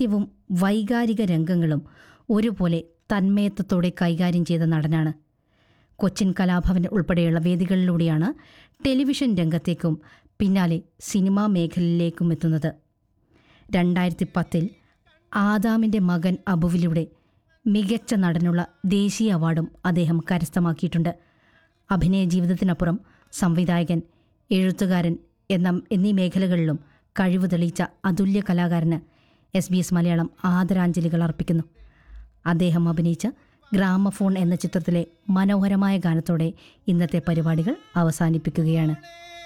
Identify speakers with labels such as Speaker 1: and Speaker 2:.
Speaker 1: ഹാസ്യവും വൈകാരിക രംഗങ്ങളും ഒരുപോലെ തന്മയത്വത്തോടെ കൈകാര്യം ചെയ്ത നടനാണ് കൊച്ചിൻ കലാഭവൻ ഉൾപ്പെടെയുള്ള വേദികളിലൂടെയാണ് ടെലിവിഷൻ രംഗത്തേക്കും പിന്നാലെ സിനിമാ മേഖലയിലേക്കും എത്തുന്നത് രണ്ടായിരത്തി പത്തിൽ ആദാമിൻ്റെ മകൻ അബുവിലൂടെ മികച്ച നടനുള്ള ദേശീയ അവാർഡും അദ്ദേഹം കരസ്ഥമാക്കിയിട്ടുണ്ട് അഭിനയ ജീവിതത്തിനപ്പുറം സംവിധായകൻ എഴുത്തുകാരൻ എന്ന എന്നീ മേഖലകളിലും കഴിവ് തെളിയിച്ച അതുല്യ കലാകാരന് എസ് ബി എസ് മലയാളം ആദരാഞ്ജലികൾ അർപ്പിക്കുന്നു അദ്ദേഹം അഭിനയിച്ച ഗ്രാമഫോൺ എന്ന ചിത്രത്തിലെ മനോഹരമായ ഗാനത്തോടെ ഇന്നത്തെ പരിപാടികൾ അവസാനിപ്പിക്കുകയാണ്